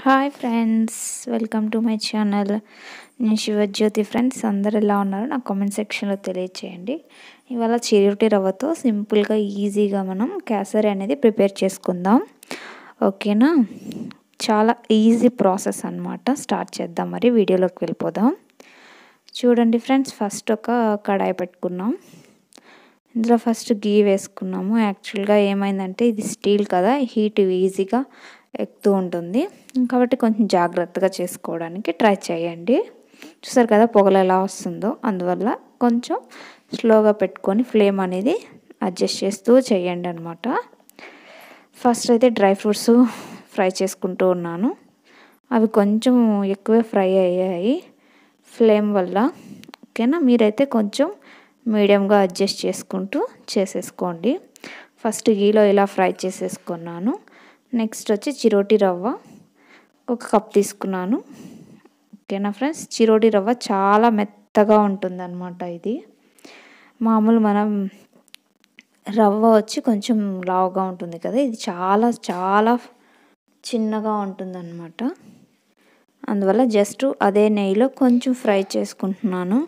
hi friends welcome to my channel నేను Shivajyothi friends అందరు ఎలా ఉన్నారు నా కామెంట్ సెక్షన్లో తెలియచేయండి ఇవాళ చిరుటి రవ్వతో సింపుల్గా ఈజీగా మనం కేసరి అనేది ప్రిపేర్ చేసుకుందాం ఓకేనా చాలా ఈజీ ప్రాసెస్ అనమాట స్టార్ట్ చేద్దాం మరి వీడియోలోకి వెళ్ళిపోదాం చూడండి ఫ్రెండ్స్ ఫస్ట్ ఒక కడాయి పెట్టుకున్నాం ఇందులో ఫస్ట్ గీ వేసుకున్నాము యాక్చువల్గా ఏమైందంటే ఇది స్టీల్ కదా హీట్ ఈజీగా ఎక్కుతూ ఉంటుంది కాబట్టి కొంచెం జాగ్రత్తగా చేసుకోవడానికి ట్రై చేయండి చూసారు కదా పొగలు ఎలా వస్తుందో అందువల్ల కొంచెం స్లోగా పెట్టుకొని ఫ్లేమ్ అనేది అడ్జస్ట్ చేస్తూ చేయండి అనమాట ఫస్ట్ అయితే డ్రై ఫ్రూట్స్ ఫ్రై చేసుకుంటూ ఉన్నాను అవి కొంచెం ఎక్కువే ఫ్రై అయ్యాయి ఫ్లేమ్ వల్ల ఓకేనా మీరైతే కొంచెం మీడియంగా అడ్జస్ట్ చేసుకుంటూ చేసేసుకోండి ఫస్ట్ గీలో ఇలా ఫ్రై చేసేసుకున్నాను నెక్స్ట్ వచ్చి చిరోటి రవ్వ ఒక కప్ తీసుకున్నాను ఓకేనా ఫ్రెండ్స్ చిరోటి రవ్వ చాలా మెత్తగా ఉంటుందన్నమాట ఇది మామూలు మనం రవ్వ వచ్చి కొంచెం లావుగా ఉంటుంది కదా ఇది చాలా చాలా చిన్నగా ఉంటుందన్నమాట అందువల్ల జస్ట్ అదే నెయ్యిలో కొంచెం ఫ్రై చేసుకుంటున్నాను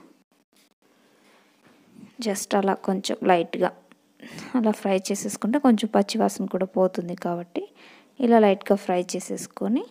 జస్ట్ అలా కొంచెం లైట్గా అలా ఫ్రై చేసేసుకుంటే కొంచెం పచ్చివాసన కూడా పోతుంది కాబట్టి ఇలా లైట్గా ఫ్రై చేసేసుకొని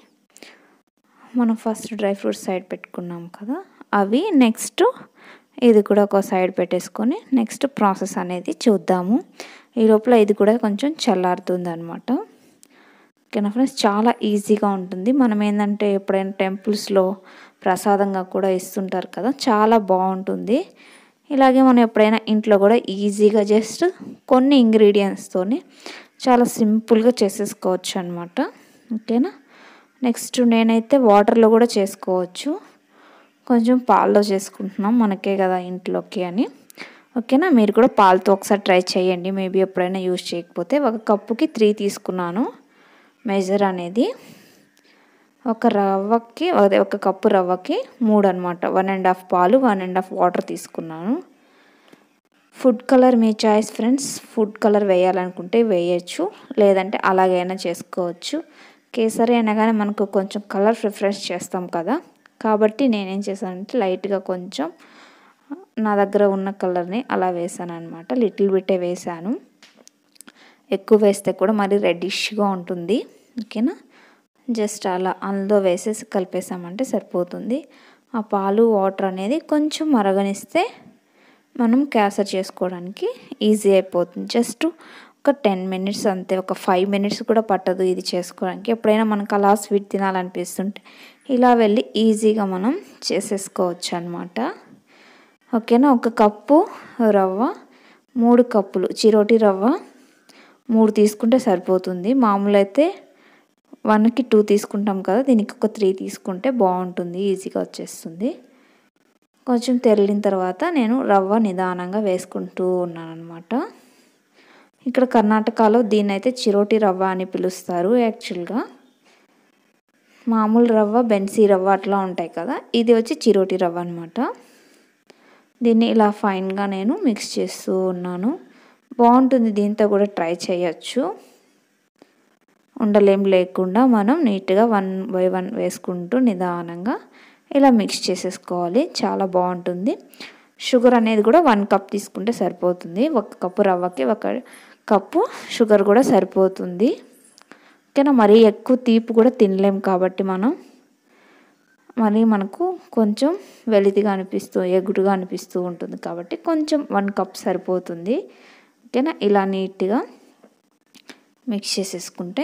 మనం ఫస్ట్ డ్రై ఫ్రూట్స్ సైడ్ పెట్టుకున్నాం కదా అవి నెక్స్ట్ ఇది కూడా ఒక సైడ్ పెట్టేసుకొని నెక్స్ట్ ప్రాసెస్ అనేది చూద్దాము ఈ లోపల ఇది కూడా కొంచెం చల్లారుతుంది అనమాట ఓకేనా ఫ్రెండ్స్ చాలా ఈజీగా ఉంటుంది మనం ఏంటంటే ఎప్పుడైనా టెంపుల్స్లో ప్రసాదంగా కూడా ఇస్తుంటారు కదా చాలా బాగుంటుంది ఇలాగే మనం ఎప్పుడైనా ఇంట్లో కూడా ఈజీగా జస్ట్ కొన్ని ఇంగ్రీడియంట్స్తోని చాలా సింపుల్గా చేసేసుకోవచ్చు అనమాట ఓకేనా నెక్స్ట్ నేనైతే వాటర్లో కూడా చేసుకోవచ్చు కొంచెం పాల్లో చేసుకుంటున్నాం మనకే కదా ఇంట్లోకి అని ఓకేనా మీరు కూడా పాలతో ఒకసారి ట్రై చేయండి మేబీ ఎప్పుడైనా యూజ్ చేయకపోతే ఒక కప్పుకి త్రీ తీసుకున్నాను మెజర్ అనేది ఒక రవ్వకి అదే ఒక కప్పు రవ్వకి మూడు అనమాట వన్ అండ్ హాఫ్ పాలు వన్ అండ్ హాఫ్ వాటర్ తీసుకున్నాను ఫుడ్ కలర్ మీ చాయిస్ ఫ్రెండ్స్ ఫుడ్ కలర్ వేయాలనుకుంటే వేయచ్చు లేదంటే అలాగైనా చేసుకోవచ్చు కేసరి అనగానే మనకు కొంచెం కలర్ ప్రిఫరెన్స్ చేస్తాం కదా కాబట్టి నేనేం చేశానంటే లైట్గా కొంచెం నా దగ్గర ఉన్న కలర్ని అలా వేసాను అనమాట లిటిల్ బిట్టే వేసాను ఎక్కువ వేస్తే కూడా మరి రెడ్డిష్గా ఉంటుంది ఓకేనా జస్ట్ అలా అందులో వేసేసి కలిపేసామంటే సరిపోతుంది ఆ పాలు వాటర్ అనేది కొంచెం మరగనిస్తే మనం క్యాసర్ చేసుకోవడానికి ఈజీ అయిపోతుంది జస్ట్ ఒక టెన్ మినిట్స్ అంతే ఒక ఫైవ్ మినిట్స్ కూడా పట్టదు ఇది చేసుకోవడానికి ఎప్పుడైనా మనకు అలా స్వీట్ తినాలనిపిస్తుంటే ఇలా వెళ్ళి ఈజీగా మనం చేసేసుకోవచ్చు అనమాట ఓకేనా ఒక కప్పు రవ్వ మూడు కప్పులు చిరోటి రవ్వ మూడు తీసుకుంటే సరిపోతుంది మామూలు అయితే వన్కి టూ తీసుకుంటాం కదా దీనికి ఒక త్రీ తీసుకుంటే బాగుంటుంది ఈజీగా వచ్చేస్తుంది కొంచెం తెరిలిన తర్వాత నేను రవ్వ నిదానంగా వేసుకుంటూ ఉన్నాను అనమాట ఇక్కడ కర్ణాటకలో దీన్ని అయితే చిరోటి రవ్వ అని పిలుస్తారు యాక్చువల్గా మామూలు రవ్వ బెన్సీ రవ్వ అట్లా ఉంటాయి కదా ఇది వచ్చి చిరోటి రవ్వ అనమాట దీన్ని ఇలా ఫైన్గా నేను మిక్స్ చేస్తూ ఉన్నాను బాగుంటుంది దీంతో కూడా ట్రై చేయొచ్చు ఉండలేం లేకుండా మనం నీట్గా వన్ బై వన్ వేసుకుంటూ నిదానంగా ఇలా మిక్స్ చేసేసుకోవాలి చాలా బాగుంటుంది షుగర్ అనేది కూడా వన్ కప్ తీసుకుంటే సరిపోతుంది ఒక కప్పు రవ్వకి ఒక కప్పు షుగర్ కూడా సరిపోతుంది ఓకేనా మరీ ఎక్కువ తీపి కూడా తినలేం కాబట్టి మనం మరి మనకు కొంచెం వెలితిగా అనిపిస్తూ ఎగుడుగా అనిపిస్తూ ఉంటుంది కాబట్టి కొంచెం వన్ కప్ సరిపోతుంది ఓకేనా ఇలా నీట్గా మిక్స్ చేసేసుకుంటే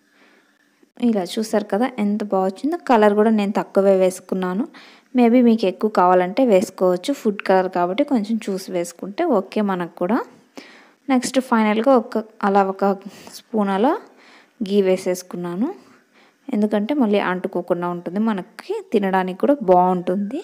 ఇలా చూసారు కదా ఎంత బాగా వచ్చిందో కలర్ కూడా నేను తక్కువే వేసుకున్నాను మేబీ మీకు ఎక్కువ కావాలంటే వేసుకోవచ్చు ఫుడ్ కలర్ కాబట్టి కొంచెం చూసి వేసుకుంటే ఓకే మనకు కూడా నెక్స్ట్ ఫైనల్గా ఒక అలా ఒక స్పూన్ అలా గీ వేసేసుకున్నాను ఎందుకంటే మళ్ళీ అంటుకోకుండా ఉంటుంది మనకి తినడానికి కూడా బాగుంటుంది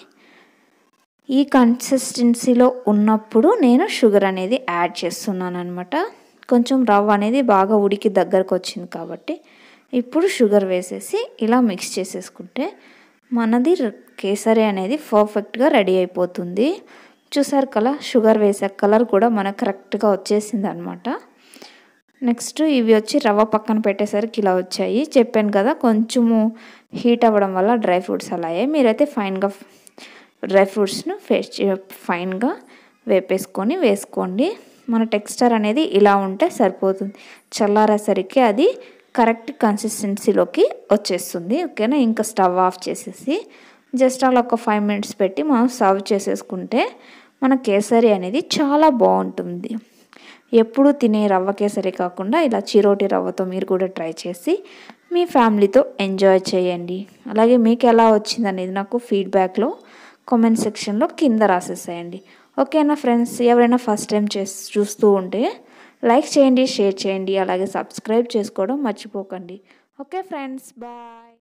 ఈ కన్సిస్టెన్సీలో ఉన్నప్పుడు నేను షుగర్ అనేది యాడ్ చేస్తున్నాను అనమాట కొంచెం రవ్వ అనేది బాగా ఉడికి దగ్గరకు వచ్చింది కాబట్టి ఇప్పుడు షుగర్ వేసేసి ఇలా మిక్స్ చేసేసుకుంటే మనది కేసరి అనేది పర్ఫెక్ట్గా రెడీ అయిపోతుంది చూసారు కదా షుగర్ వేసే కలర్ కూడా మనకు కరెక్ట్గా వచ్చేసింది అనమాట నెక్స్ట్ ఇవి వచ్చి రవ్వ పక్కన పెట్టేసరికి ఇలా వచ్చాయి చెప్పాను కదా కొంచెము హీట్ అవ్వడం వల్ల డ్రై ఫ్రూట్స్ అలా అయ్యాయి మీరైతే ఫైన్గా డ్రై ఫ్రూట్స్ను ఫేస్ ఫైన్గా వేపేసుకొని వేసుకోండి మన టెక్స్చర్ అనేది ఇలా ఉంటే సరిపోతుంది చల్లారేసరికి అది కరెక్ట్ కన్సిస్టెన్సీలోకి వచ్చేస్తుంది ఓకేనా ఇంకా స్టవ్ ఆఫ్ చేసేసి జస్ట్ అలా ఒక ఫైవ్ మినిట్స్ పెట్టి మనం సర్వ్ చేసేసుకుంటే మన కేసరి అనేది చాలా బాగుంటుంది ఎప్పుడు తినే రవ్వ కేసరి కాకుండా ఇలా చిరోటి రవ్వతో మీరు కూడా ట్రై చేసి మీ ఫ్యామిలీతో ఎంజాయ్ చేయండి అలాగే మీకు ఎలా వచ్చింది అనేది నాకు ఫీడ్బ్యాక్లో కామెంట్ సెక్షన్లో కింద రాసేసేయండి ఓకేనా ఫ్రెండ్స్ ఎవరైనా ఫస్ట్ టైం చేసి చూస్తూ ఉంటే లైక్ చేయండి షేర్ చేయండి అలాగే సబ్స్క్రైబ్ చేసుకోవడం మర్చిపోకండి ఓకే ఫ్రెండ్స్ బాయ్